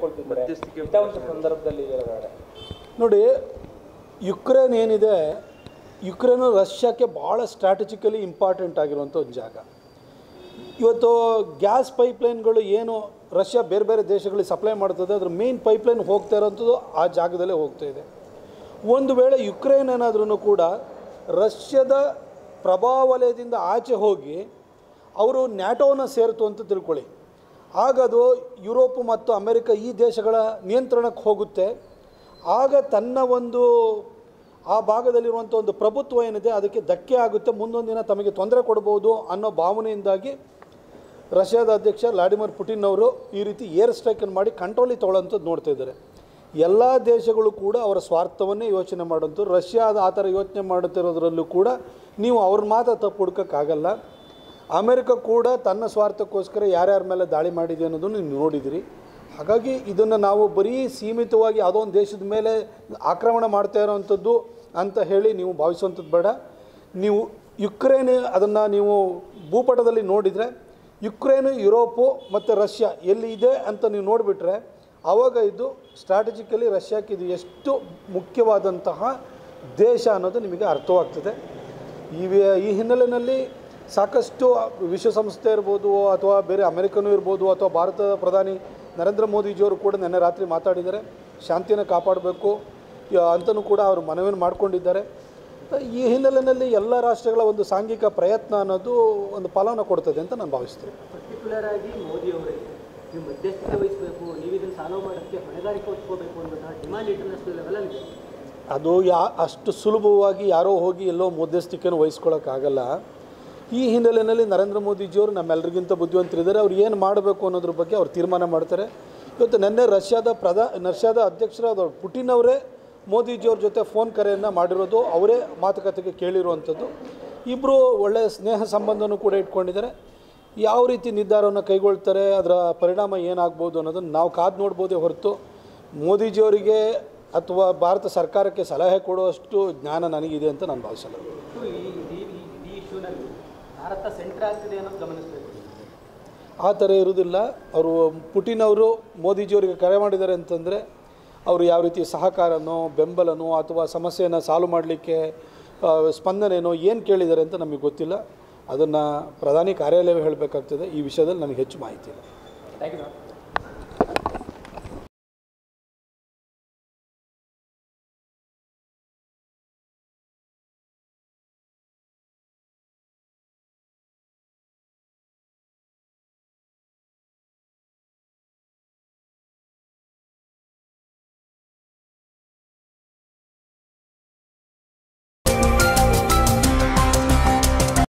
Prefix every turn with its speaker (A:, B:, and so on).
A: ಕೊಳ್ತಿದ್ದಾರೆ ಇಂಥ ಒಂದು ಸಂದರ್ಭದಲ್ಲಿ ಹೇಳಿದ್ದಾರೆ
B: ನೋಡಿ ಯುಕ್ರೇನ್ ಏನಿದೆ ಯುಕ್ರೇನು ರಷ್ಯಾಕ್ಕೆ ಭಾಳ ಸ್ಟ್ರಾಟಜಿಕಲಿ ಇಂಪಾರ್ಟೆಂಟ್ ಆಗಿರುವಂಥ ಒಂದು ಜಾಗ ಇವತ್ತು ಗ್ಯಾಸ್ ಪೈಪ್ಲೈನ್ಗಳು ಏನು ರಷ್ಯಾ ಬೇರೆ ಬೇರೆ ದೇಶಗಳಿಗೆ ಸಪ್ಲೈ ಮಾಡ್ತದೆ ಅದ್ರ ಮೇನ್ ಪೈಪ್ಲೈನ್ ಹೋಗ್ತಾ ಇರೋಂಥದ್ದು ಆ ಜಾಗದಲ್ಲೇ ಹೋಗ್ತಾ ಇದೆ ಒಂದು ವೇಳೆ ಯುಕ್ರೇನ್ ಏನಾದ್ರೂ ಕೂಡ ರಷ್ಯಾದ ಪ್ರಭಾವಲಯದಿಂದ ಆಚೆ ಹೋಗಿ ಅವರು ನ್ಯಾಟೋನ ಸೇರಿತು ಅಂತ ತಿಳ್ಕೊಳ್ಳಿ ಆಗ ಅದು ಯುರೋಪ್ ಮತ್ತು ಅಮೆರಿಕ ಈ ದೇಶಗಳ ನಿಯಂತ್ರಣಕ್ಕೆ ಹೋಗುತ್ತೆ ಆಗ ತನ್ನ ಒಂದು ಆ ಭಾಗದಲ್ಲಿರುವಂಥ ಒಂದು ಪ್ರಭುತ್ವ ಏನಿದೆ ಅದಕ್ಕೆ ಧಕ್ಕೆ ಆಗುತ್ತೆ ಮುಂದೊಂದು ದಿನ ತಮಗೆ ತೊಂದರೆ ಕೊಡ್ಬೋದು ಅನ್ನೋ ಭಾವನೆಯಿಂದಾಗಿ ರಷ್ಯಾದ ಅಧ್ಯಕ್ಷ ವ್ಲಾಡಿಮಿರ್ ಪುಟಿನ್ ಅವರು ಈ ರೀತಿ ಏರ್ ಸ್ಟ್ರೈಕನ್ನು ಮಾಡಿ ಕಂಟ್ರೋಲಿಗೆ ತೊಗೊಳ್ಳೋಂಥದ್ದು ನೋಡ್ತಾ ಇದ್ದಾರೆ ಎಲ್ಲ ದೇಶಗಳು ಕೂಡ ಅವರ ಸ್ವಾರ್ಥವನ್ನೇ ಯೋಚನೆ ಮಾಡೋಂಥ ರಷ್ಯಾದ ಆ ಥರ ಯೋಚನೆ ಮಾಡುತ್ತಿರೋದ್ರಲ್ಲೂ ಕೂಡ ನೀವು ಅವ್ರ ಮಾತ್ರ ತಪ್ಪು ಹುಡ್ಕೋಕ್ಕಾಗಲ್ಲ ಅಮೆರಿಕ ಕೂಡ ತನ್ನ ಸ್ವಾರ್ಥಕ್ಕೋಸ್ಕರ ಯಾರ್ಯಾರ ಮೇಲೆ ದಾಳಿ ಮಾಡಿದೆ ಅನ್ನೋದನ್ನು ನೀವು ನೋಡಿದಿರಿ ಹಾಗಾಗಿ ಇದನ್ನು ನಾವು ಬರೀ ಸೀಮಿತವಾಗಿ ಯಾವುದೋ ಒಂದು ದೇಶದ ಮೇಲೆ ಆಕ್ರಮಣ ಮಾಡ್ತಾ ಇರೋವಂಥದ್ದು ಅಂತ ಹೇಳಿ ನೀವು ಭಾವಿಸುವಂಥದ್ದು ಬೇಡ ನೀವು ಯುಕ್ರೇನ್ ಅದನ್ನು ನೀವು ಭೂಪಟದಲ್ಲಿ ನೋಡಿದರೆ ಯುಕ್ರೇನು ಯುರೋಪು ಮತ್ತು ರಷ್ಯಾ ಎಲ್ಲಿ ಇದೆ ಅಂತ ನೀವು ನೋಡಿಬಿಟ್ರೆ ಆವಾಗ ಇದು ಸ್ಟ್ರಾಟಜಿಕಲಿ ರಷ್ಯಾಕ್ಕೆ ಇದು ಎಷ್ಟು ಮುಖ್ಯವಾದಂತಹ ದೇಶ ಅನ್ನೋದು ನಿಮಗೆ ಅರ್ಥವಾಗ್ತದೆ ಈ ವಿ- ಈ ಹಿನ್ನೆಲೆಯಲ್ಲಿ ಸಾಕಷ್ಟು ವಿಶ್ವಸಂಸ್ಥೆ ಇರ್ಬೋದು ಅಥವಾ ಬೇರೆ ಅಮೆರಿಕನೂ ಇರ್ಬೋದು ಅಥವಾ ಭಾರತದ ಪ್ರಧಾನಿ ನರೇಂದ್ರ ಮೋದಿಜಿಯವರು ಕೂಡ ನಿನ್ನೆ ರಾತ್ರಿ ಮಾತಾಡಿದ್ದಾರೆ ಶಾಂತಿಯನ್ನು ಕಾಪಾಡಬೇಕು ಅಂತಲೂ ಕೂಡ ಅವರು ಮನವಿಯನ್ನು ಮಾಡಿಕೊಂಡಿದ್ದಾರೆ ಈ ಹಿನ್ನೆಲೆಯಲ್ಲಿ ಎಲ್ಲ ರಾಷ್ಟ್ರಗಳ ಒಂದು ಸಾಂಘಿಕ ಪ್ರಯತ್ನ ಅನ್ನೋದು ಒಂದು ಫಲವನ್ನು ಕೊಡ್ತದೆ ಅಂತ ನಾನು ಭಾವಿಸ್ತೀನಿ
C: ಪರ್ಟಿಕ್ಯುಲರ್ ಆಗಿ ಮೋದಿ ಅವರಿಗೆ ನೀವು ಮಧ್ಯಸ್ಥಿಕೆ ವಹಿಸಬೇಕು ನೀವು ಇದನ್ನು ಸಾಲ್ವ್ ಮಾಡೋಕ್ಕೆ ಹೊಣೆಗಾರಿಕೆ ಹೊತ್ಕೋಬೇಕು ಅನ್ನೋದನ್ನ ಡಿಮಾಂಡ್ ಇಂಟರ್ನ್ಯಾಷನಲ್ ಲೆವೆಲಲ್ಲಿ ಇದೆ
B: ಅದು ಯಾ ಅಷ್ಟು ಸುಲಭವಾಗಿ ಯಾರೋ ಹೋಗಿ ಎಲ್ಲೋ ಮಧ್ಯಸ್ಥಿಕೆಯನ್ನು ವಹಿಸ್ಕೊಳ್ಳೋಕ್ಕಾಗಲ್ಲ ಈ ಹಿನ್ನೆಲೆಯಲ್ಲಿ ನರೇಂದ್ರ ಮೋದಿಜಿಯವರು ನಮ್ಮೆಲ್ಲರಿಗಿಂತ ಬುದ್ಧಿವಂತರಿದ್ದಾರೆ ಅವ್ರು ಏನು ಮಾಡಬೇಕು ಅನ್ನೋದ್ರ ಬಗ್ಗೆ ಅವ್ರು ತೀರ್ಮಾನ ಮಾಡ್ತಾರೆ ಇವತ್ತು ನಿನ್ನೆ ರಷ್ಯಾದ ಪ್ರಧಾ ರಷ್ಯಾದ ಅಧ್ಯಕ್ಷರಾದ ಪುಟಿನ್ ಅವರೇ ಮೋದಿಜಿಯವ್ರ ಜೊತೆ ಫೋನ್ ಕರೆಯನ್ನು ಮಾಡಿರೋದು ಅವರೇ ಮಾತುಕತೆಗೆ ಕೇಳಿರುವಂಥದ್ದು ಇಬ್ಬರು ಒಳ್ಳೆಯ ಸ್ನೇಹ ಸಂಬಂಧನೂ ಕೂಡ ಇಟ್ಕೊಂಡಿದ್ದಾರೆ ಯಾವ ರೀತಿ ನಿರ್ಧಾರವನ್ನು ಕೈಗೊಳ್ತಾರೆ ಅದರ ಪರಿಣಾಮ ಏನಾಗ್ಬೋದು ಅನ್ನೋದನ್ನು ನಾವು ಕಾದು ನೋಡ್ಬೋದೇ ಹೊರತು ಮೋದಿಜಿಯವರಿಗೆ ಅಥವಾ ಭಾರತ ಸರ್ಕಾರಕ್ಕೆ ಸಲಹೆ ಕೊಡುವಷ್ಟು ಜ್ಞಾನ ನನಗಿದೆ ಅಂತ ನಾನು ಭಾವಿಸಲ್ಲ
C: ಮತ್ತು ಈ ಈ- ಈ- ಈ ಇಶ್ಯೂನಲ್ಲಿ ಭಾರತ ಸೆಂಟ್ರ್ ಆಗ್ತಿದೆ ಅನ್ನೋದು ಗಮನಿಸಬೇಕು
B: ಆ ಥರ ಇರುವುದಿಲ್ಲ ಅವರು ಪುಟಿನ್ ಅವರು ಮೋದಿಜಿಯವರಿಗೆ ಕರೆ ಮಾಡಿದ್ದಾರೆ ಅಂತಂದರೆ ಅವರು ಯಾವ ರೀತಿ ಸಹಕಾರನೋ ಬೆಂಬಲನೋ ಅಥವಾ ಸಮಸ್ಯೆಯನ್ನು ಸಾಲ್ವ್ ಮಾಡಲಿಕ್ಕೆ ಸ್ಪಂದನೆನೋ ಏನು ಕೇಳಿದ್ದಾರೆ ಅಂತ ನಮಗೆ ಗೊತ್ತಿಲ್ಲ ಅದನ್ನು ಪ್ರಧಾನಿ ಕಾರ್ಯಾಲಯವೇ ಹೇಳಬೇಕಾಗ್ತದೆ ಈ ವಿಷಯದಲ್ಲಿ ನನಗೆ ಹೆಚ್ಚು ಮಾಹಿತಿ ಇಲ್ಲ
A: ಥ್ಯಾಂಕ್ ಯು ಸರ್